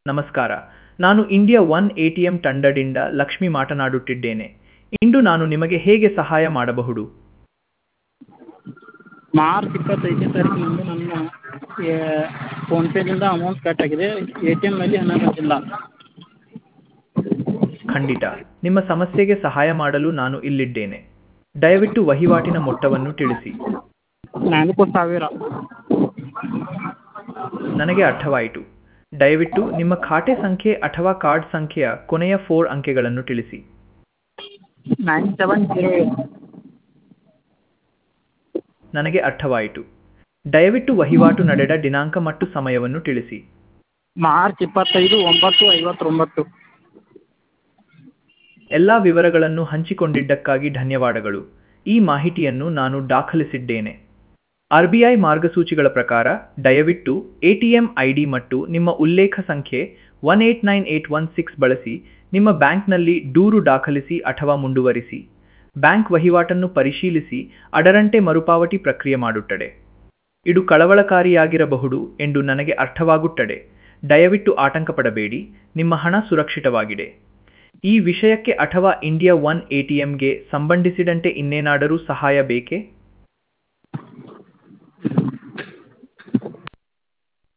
ನಮಸ್ಕಾರ ನಾನು India one ATM ತಂಡದಿಂದ ಲಕ್ಷ್ಮಿ ಮಾತನಾಡುತ್ತಿದ್ದೇನೆ ಇಂದು ನಾನು ನಿಮಗೆ ಹೇಗೆ ಸಹಾಯ ಮಾಡಬಹುದು ಮಾರ್ಚ್ ಇಪ್ಪತ್ತೈದನೇ ತಾರೀಕಿನಂದು ನನ್ನ ಫೋನ್ಪೇದಿಂದ ಅಮೌಂಟ್ ಕಟ್ ಆಗಿದೆ ಎ ಟಿ ಎಮ್ನಲ್ಲಿ ಹಣ ಬಂದಿಲ್ಲ ಖಂಡಿತ ನಿಮ್ಮ ಸಮಸ್ಯೆಗೆ ಸಹಾಯ ಮಾಡಲು ನಾನು ಇಲ್ಲಿದ್ದೇನೆ ದಯವಿಟ್ಟು ವಹಿವಾಟಿನ ಮೊತ್ತವನ್ನು ತಿಳಿಸಿ ನಾಲ್ಕು ಸಾವಿರ ನನಗೆ ಅರ್ಥವಾಯಿತು ದಯವಿಟ್ಟು ನಿಮ್ಮ ಖಾತೆ ಸಂಖ್ಯೆ ಅಥವಾ ಕಾರ್ಡ್ ಸಂಖ್ಯೆಯ ಕೊನೆಯ ಫೋರ್ ಅಂಕೆಗಳನ್ನು ತಿಳಿಸಿ ನೈನ್ ಸೆವೆನ್ ಜೀರೋ ಏಟ್ ನನಗೆ ಅರ್ಥವಾಯಿತು ದಯವಿಟ್ಟು ವಹಿವಾಟು ನಡೆದ ದಿನಾಂಕ ಮತ್ತು ಸಮಯವನ್ನು ತಿಳಿಸಿ ಮಾರ್ಚ್ ಇಪ್ಪತ್ತೈದು ಒಂಬತ್ತು ಐವತ್ತೊಂಬತ್ತು ಎಲ್ಲ ವಿವರಗಳನ್ನು ಹಂಚಿಕೊಂಡಿದ್ದಕ್ಕಾಗಿ ಧನ್ಯವಾದಗಳು ಈ ಮಾಹಿತಿಯನ್ನು ನಾನು ದಾಖಲಿಸಿದ್ದೇನೆ ಆರ್ ಬಿ ಐ ಮಾರ್ಗಸೂಚಿಗಳ ಪ್ರಕಾರ ದಯವಿಟ್ಟು A T M I D ಮತ್ತು ನಿಮ್ಮ ಉಲ್ಲೇಖ ಸಂಖ್ಯೆ one eight nine eight one six ಬಳಸಿ ನಿಮ್ಮ ಬ್ಯಾಂಕ್ನಲ್ಲಿ ದೂರು ದಾಖಲಿಸಿ ಅಥವಾ ಮುಂದುವರಿಸಿ ಬ್ಯಾಂಕ್ ವಹಿವಾಟನ್ನು ಪರಿಶೀಲಿಸಿ ಅದರಂತೆ ಮರುಪಾವತಿ ಪ್ರಕ್ರಿಯೆ ಮಾಡುತ್ತದೆ ಇದು ಕಳವಳಕಾರಿಯಾಗಿರಬಹುದು ಎಂದು ನನಗೆ ಅರ್ಥವಾಗುತ್ತದೆ ದಯವಿಟ್ಟು ಆತಂಕ ಪಡಬೇಡಿ ನಿಮ್ಮ ಹಣ ಸುರಕ್ಷಿತವಾಗಿದೆ ಈ ವಿಷಯಕ್ಕೆ ಅಥವಾ ಇಂಡಿಯಾ ಒನ್ ಎಟಿಎಂಗೆ ಸಂಬಂಧಿಸಿದಂತೆ ಇನ್ನೇನಾದರೂ ಸಹಾಯ ಬೇಕೇ